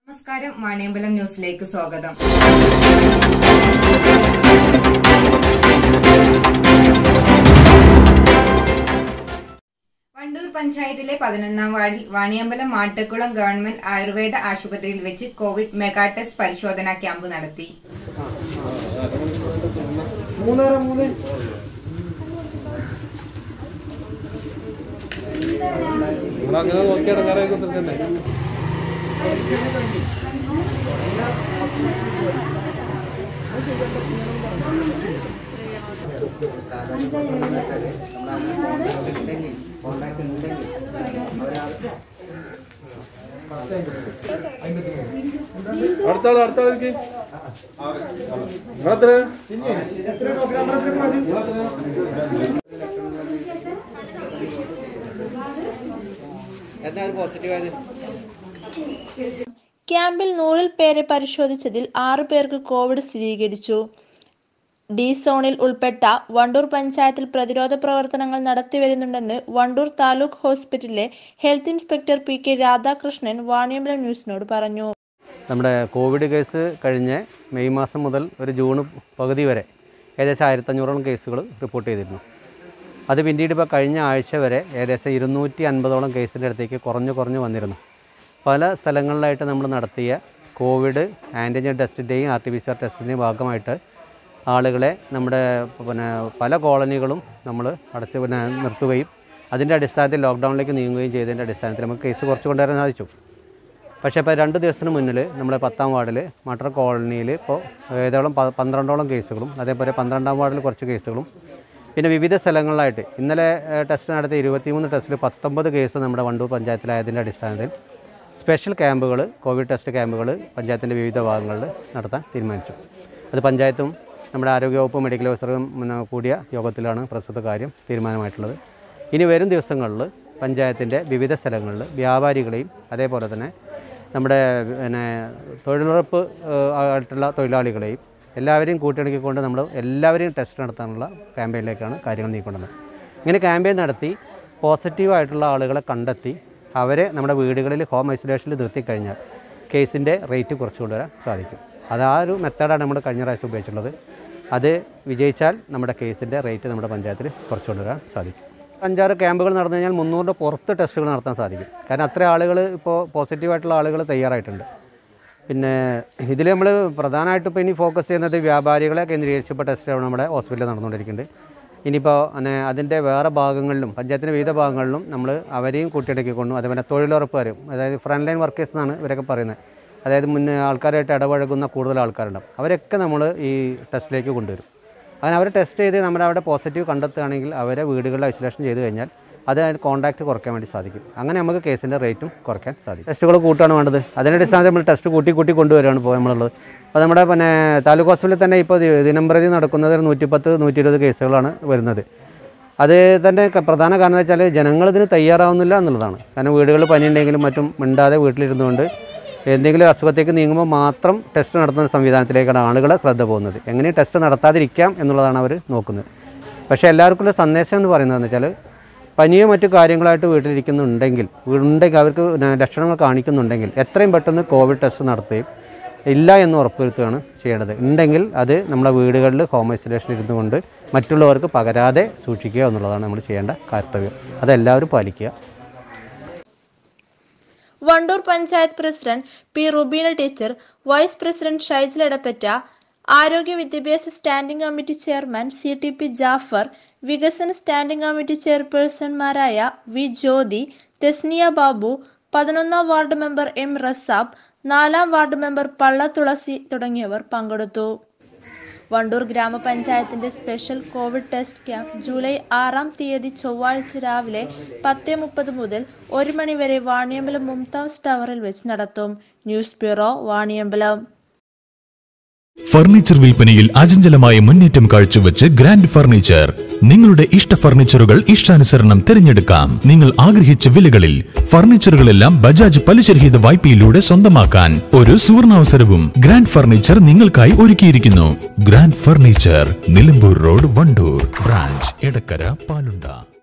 നമസ്കാരം വാണിയമ്പലം ന്യൂസിലേക്ക് സ്വാഗതം വണ്ടൂർ പഞ്ചായത്തിലെ പതിനൊന്നാം വാർഡിൽ വാണിയമ്പലം മാട്ടക്കുളം ഗവൺമെന്റ് ആയുർവേദ ആശുപത്രിയിൽ വെച്ച് കോവിഡ് മെഗാ ടെസ്റ്റ് പരിശോധനാ ക്യാമ്പ് നടത്തി മൂന്നര മൂന്ന് ഇവിടെ അങ്ങനെ നോക്കി ഇടങ്ങാറേ കുത്തിട്ടുണ്ട് അടുത്താള് അടുത്താൾക്ക് നിങ്ങളെത്ര എത്ര ഡോക്ടർ നമ്മുടെ മതി ക്യാമ്പിൽ നൂറിൽ പേരെ പരിശോധിച്ചതിൽ ആറു പേർക്ക് കോവിഡ് സ്ഥിരീകരിച്ചു ഡി സോണിൽ ഉൾപ്പെട്ട വണ്ടൂർ പഞ്ചായത്തിൽ പ്രതിരോധ പ്രവർത്തനങ്ങൾ നടത്തിവരുന്നുണ്ടെന്ന് വണ്ടൂർ താലൂക്ക് ഹോസ്പിറ്റലിലെ health inspector P K Radhakrishnan Vaniyambalam ന്യൂസിനോട് പറഞ്ഞു നമ്മുടെ കോവിഡ് കേസ് കഴിഞ്ഞ് മെയ് മാസം മുതൽ ഒരു ജൂൺ പകുതി വരെ ഏകദേശം ആയിരത്തഞ്ഞൂറോളം കേസുകൾ റിപ്പോർട്ട് ചെയ്തിരുന്നു അത് പിന്നീട് ഇപ്പോൾ കഴിഞ്ഞ ആഴ്ച വരെ ഏകദേശം ഇരുന്നൂറ്റി അൻപതോളം കേസിൻ്റെ അടുത്തേക്ക് കുറഞ്ഞു കുറഞ്ഞു വന്നിരുന്നു പല സ്ഥലങ്ങളിലായിട്ട് നമ്മൾ നടത്തിയ കോവിഡ് ആൻറ്റിജൻ ടെസ്റ്റിൻ്റെയും R T P C R ടെസ്റ്റിൻ്റെയും ഭാഗമായിട്ട് ആളുകളെ നമ്മുടെ പിന്നെ പല കോളനികളും നമ്മൾ അടച്ച് പിന്നെ നിർത്തുകയും അതിൻ്റെ അടിസ്ഥാനത്തിൽ ലോക്ക്ഡൗണിലേക്ക് നീങ്ങുകയും ചെയ്തതിൻ്റെ അടിസ്ഥാനത്തിൽ നമുക്ക് കേസ് കുറച്ച് കൊണ്ടുവരാൻ സാധിച്ചു പക്ഷേ ഇപ്പോൾ രണ്ട് ദിവസത്തിന് മുന്നിൽ നമ്മുടെ പത്താം വാർഡിൽ മട്ടർ കോളനിയിൽ ഇപ്പോൾ ഏതോളം പ- പന്ത്രണ്ടോളം കേസുകളും അതേപോലെ പന്ത്രണ്ടാം വാർഡിൽ കുറച്ച് കേസുകളും പിന്നെ വിവിധ സ്ഥലങ്ങളിലായിട്ട് ഇന്നലെ ഏഹ്, ടെസ്റ്റ് നടത്തിയ ഇരുപത്തിമൂന്ന് ടെസ്റ്റിൽ പത്തൊമ്പത് കേസ് നമ്മുടെ വണ്ടൂർ പഞ്ചായത്തിലായതിൻ്റെ അടിസ്ഥാനത്തിൽ സ്പെഷ്യൽ ക്യാമ്പുകൾ കോവിഡ് ടെസ്റ്റ് ക്യാമ്പുകൾ പഞ്ചായത്തിൻ്റെ വിവിധ ഭാഗങ്ങളിൽ നടത്താൻ തീരുമാനിച്ചു അത് പഞ്ചായത്തും നമ്മുടെ ആരോഗ്യവകുപ്പ് മെഡിക്കൽ ഓഫീസറും പിന്നെ കൂടിയ യോഗത്തിലാണ് പ്രസ്തുത കാര്യം തീരുമാനമായിട്ടുള്ളത് ഇനി വരും ദിവസങ്ങളിൽ പഞ്ചായത്തിൻ്റെ വിവിധ സ്ഥലങ്ങളിൽ വ്യാപാരികളെയും അതേപോലെ തന്നെ നമ്മുടെ പിന്നെ തൊഴിലുറപ്പ് ഏഹ്, ആയിട്ടുള്ള തൊഴിലാളികളെയും എല്ലാവരെയും കൂട്ടിയിണക്കിക്കൊണ്ട് നമ്മൾ എല്ലാവരെയും ടെസ്റ്റ് നടത്താനുള്ള ക്യാമ്പയിനിലേക്കാണ് കാര്യങ്ങൾ നീക്കൊണ്ടത് ഇങ്ങനെ ക്യാമ്പയിൻ നടത്തി പോസിറ്റീവായിട്ടുള്ള ആളുകളെ കണ്ടെത്തി അവരെ നമ്മുടെ വീടുകളിൽ ഹോം ഐസൊലേഷനിൽ നിർത്തിക്കഴിഞ്ഞാൽ കേസിൻ്റെ റേറ്റ് കുറച്ച് കൊണ്ടുവരാൻ സാധിക്കും അത് ആ ഒരു മെത്തേഡാണ് നമ്മൾ കഴിഞ്ഞ പ്രാവശ്യം ഉപയോഗിച്ചിട്ടുള്ളത് അത് വിജയിച്ചാൽ നമ്മുടെ കേസിൻ്റെ റേറ്റ് നമ്മുടെ പഞ്ചായത്തിൽ കുറച്ച് കൊണ്ടുവരാൻ സാധിക്കും അഞ്ചാറ് ക്യാമ്പുകൾ നടന്നു കഴിഞ്ഞാൽ മുന്നൂറിൻ്റെ പുറത്ത് ടെസ്റ്റുകൾ നടത്താൻ സാധിക്കും കാരണം അത്ര ആളുകൾ ഇപ്പോൾ പോസിറ്റീവായിട്ടുള്ള ആളുകൾ തയ്യാറായിട്ടുണ്ട് പിന്നെ ഇതിൽ നമ്മൾ പ്രധാനമായിട്ട് ഇപ്പോൾ ഇനി ഫോക്കസ് ചെയ്യുന്നത് വ്യാപാരികളെ കേന്ദ്രീകരിച്ച് ഇപ്പോൾ ടെസ്റ്റ് നമ്മുടെ ഹോസ്പിറ്റലിൽ നടന്നുകൊണ്ടിരിക്കുന്നുണ്ട് ഇനിയിപ്പോൾ പിന്നെ അതിൻ്റെ വേറെ ഭാഗങ്ങളിലും പഞ്ചായത്തിൻ്റെ വിവിധ ഭാഗങ്ങളിലും നമ്മൾ അവരെയും കൂട്ടിയിടക്കിക്കൊണ്ടും അതേപോലെ തൊഴിലുറപ്പുകാരും അതായത് ഫ്രണ്ട് ലൈൻ വർക്കേഴ്സ് എന്നാണ് ഇവരൊക്കെ പറയുന്നത് അതായത് മുന്നേ ആൾക്കാരായിട്ട് ഇടപഴകുന്ന കൂടുതൽ ആൾക്കാരുണ്ടാവും അവരൊക്കെ നമ്മൾ ഈ ടെസ്റ്റിലേക്ക് കൊണ്ടുവരും അങ്ങനെ അവർ ടെസ്റ്റ് ചെയ്ത് നമ്മുടെ അവിടെ പോസിറ്റീവ് കണ്ടെത്തുകയാണെങ്കിൽ അവരെ വീടുകളിൽ ഐസൊലേഷൻ ചെയ്ത് കഴിഞ്ഞാൽ അത് കോൺടാക്റ്റ് കുറയ്ക്കാൻ വേണ്ടി സാധിക്കും അങ്ങനെ നമുക്ക് കേസിൻ്റെ റേറ്റും കുറയ്ക്കാൻ സാധിക്കും ടെസ്റ്റുകൾ കൂട്ടാണ് വേണ്ടത് അതിൻ്റെ അടിസ്ഥാനത്തിൽ നമ്മൾ ടെസ്റ്റ് കൂട്ടി കൂട്ടി കൊണ്ടുവരികയാണ് ഇപ്പോൾ നമ്മളുള്ളത് അപ്പോൾ നമ്മുടെ പിന്നെ താലൂക്ക് ഹോസ്പിറ്റലിൽ തന്നെ ഇപ്പോൾ ദി- ദിനംപ്രതി നടക്കുന്നത് ഒരു നൂറ്റിപ്പത്ത് നൂറ്റി ഇരുപത് കേസുകളാണ് വരുന്നത് അത് തന്നെ ക- പ്രധാന കാരണം എന്ന് വെച്ചാൽ ജനങ്ങൾ ഇതിന് തയ്യാറാവുന്നില്ല എന്നുള്ളതാണ് കാരണം വീടുകളിൽ പനിയുണ്ടെങ്കിലും മറ്റും മിണ്ടാതെ വീട്ടിലിരുന്നുകൊണ്ട് എന്തെങ്കിലും അസുഖത്തേക്ക് നീങ്ങുമ്പോൾ മാത്രം ടെസ്റ്റ് നടത്തുന്ന സംവിധാനത്തിലേക്കാണ് ആളുകളെ ശ്രദ്ധ പോകുന്നത് എങ്ങനെ ടെസ്റ്റ് നടത്താതിരിക്കാം എന്നുള്ളതാണ് അവർ നോക്കുന്നത് പക്ഷേ എല്ലാവർക്കും ഉള്ള സന്ദേശം എന്ന് പറയുന്നതെന്ന് വെച്ചാൽ പനിയോ മറ്റു കാര്യങ്ങളായിട്ട് വീട്ടിലിരിക്കുന്നുണ്ടെങ്കിൽ ഉണ്ടെങ്കിൽ അവർക്ക് ന- ലക്ഷണങ്ങൾ കാണിക്കുന്നുണ്ടെങ്കിൽ എത്രയും പെട്ടെന്ന് കോവിഡ് ടെസ്റ്റ് നടത്തുകയും ഇല്ല എന്ന് ഉറപ്പുവരുത്തുകയാണ് ചെയ്യേണ്ടത് ഉണ്ടെങ്കിൽ അത് നമ്മുടെ വീടുകളിൽ ഹോം ഐസൊലേഷൻ ഇരുന്നു കൊണ്ട് മറ്റുള്ളവർക്ക് പകരാതെ സൂക്ഷിക്കുക എന്നുള്ളതാണ് നമ്മൾ ചെയ്യേണ്ട കർത്തവ്യം അതെല്ലാവരും പാലിക്കുക Wandoor panchayat president P Rubeena teacher vice president Shyjil Edappatta ആരോഗ്യ വിദ്യാഭ്യാസ standing committee chairman C T P Jaffar വികസന സ്റ്റാൻഡിംഗ് കമ്മിറ്റി ചെയർപേഴ്സൺമാരായ വി ജ്യോതി തെസ്നിയ ബാബു പതിനൊന്നാം വാർഡ് മെമ്പർ എം റസാബ് നാലാം വാർഡ് മെമ്പർ പള്ള തുളസി തുടങ്ങിയവർ പങ്കെടുത്തു വണ്ടൂർ ഗ്രാമപഞ്ചായത്തിന്റെ special covid test camp July ആറാം തീയതി ചൊവ്വാഴ്ച രാവിലെ പത്ത് മുപ്പത് മുതൽ ഒരു മണി വരെ വാണിയമ്പലം മുംതാസ് ടവറിൽ വെച്ച് നടത്തും ന്യൂസ് ബ്യൂറോ വാണിയമ്പലം ഫർണിച്ചർ വിൽപ്പനയിൽ അചഞ്ചലമായ മുന്നേറ്റം കാഴ്ചവെച്ച് ഗ്രാൻഡ് ഫർണിച്ചർ നിങ്ങളുടെ ഇഷ്ട ഫർണിച്ചറുകൾ ഇഷ്ടാനുസരണം തിരഞ്ഞെടുക്കാം നിങ്ങൾ ആഗ്രഹിച്ച വിലകളിൽ ഫർണിച്ചറുകളെല്ലാം ബജാജ് പലിശരഹിത വായ്പയിലൂടെ സ്വന്തമാക്കാൻ ഒരു സുവർണാവസരവും ഗ്രാൻഡ് ഫർണിച്ചർ നിങ്ങൾക്കായി ഒരുക്കിയിരിക്കുന്നു grand furniture Nilambur road Wandoor branch Edakkara പാലുണ്ട